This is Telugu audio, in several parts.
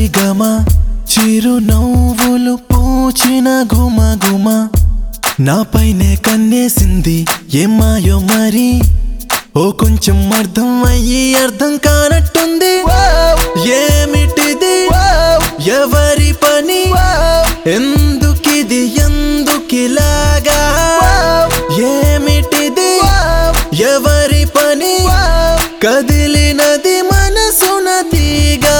సరిగమ చిరునవ్వులు పూచిన గుమ గుమ నాపైనే కన్నేసింది ఏమాయో మరి ఓ కొంచెం అర్థం అయ్యి అర్థం కానట్టుంది ఏమిటిది ఎవరి పని ఎందుకిది ఎందుకిలాగా ఏమిటిది ఎవరి పని కదిలినది మనసున తీగా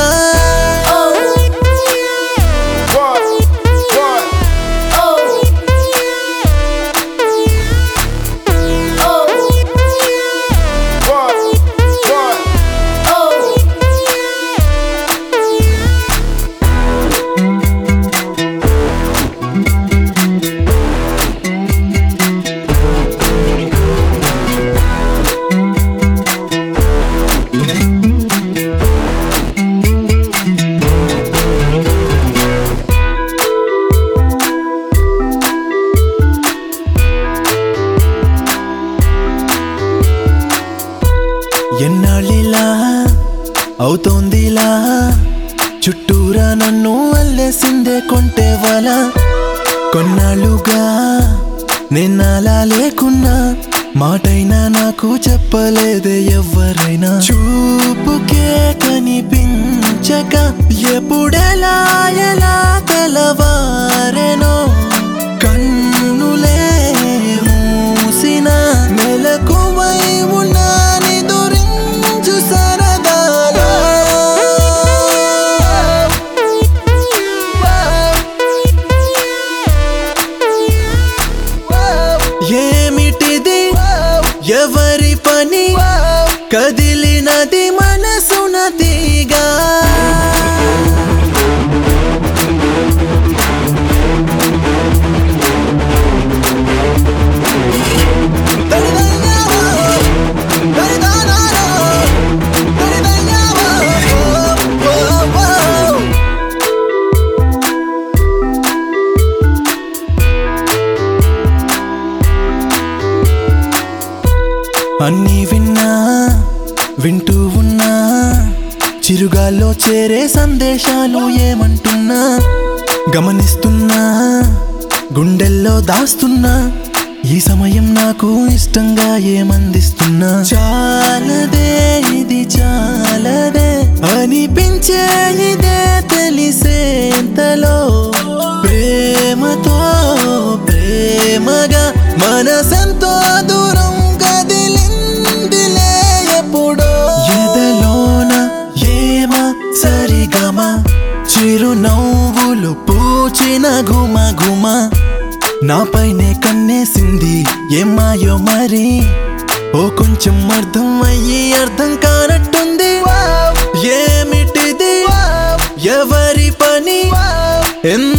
ఎన్నాళ్ళిలా అవుతోందిలా చుట్టూరా నన్ను అల్లేసిందే కొంటే వల కొన్నాళ్ళుగా నిన్నలా లేకున్నా మాటైనా నాకు చెప్పలేదే ఎవ్వరైనా చూపుకే కనిపించక ఎప్పుడెలా ఎలా తెలవారెనో కన్నులే మూసిన మెలకువై ఉన్నాని దురించు సరదాలో ఏమిటిది ఎవరి పని కదిలినది మనసున తీగా అన్నీ విన్నా వింటూ ఉన్నా చిరుగాల్లో చేరే సందేశాలు ఏమంటున్నా గమనిస్తున్నా గుండెల్లో దాస్తున్నా ఈ సమయం నాకు ఇష్టంగా ఏమందిస్తున్నా చాలదే ఇది చాలదే అనిపించే ఇదే తెలిసేంతలో ప్రేమతో ప్రేమగా మనసెంతో దూరం కదిలిందిలే ఎప్పుడో ఎదలోన ఏమ సరిగమ చిరునవ్వులు పూచిన గుమ గుమ నాపైనే కన్నేసింది ఏమాయో మరి ఓ కొంచెం అర్థం అయ్యి అర్థం కానట్టుంది ఏమిటిది ఎవరి పని ఎంత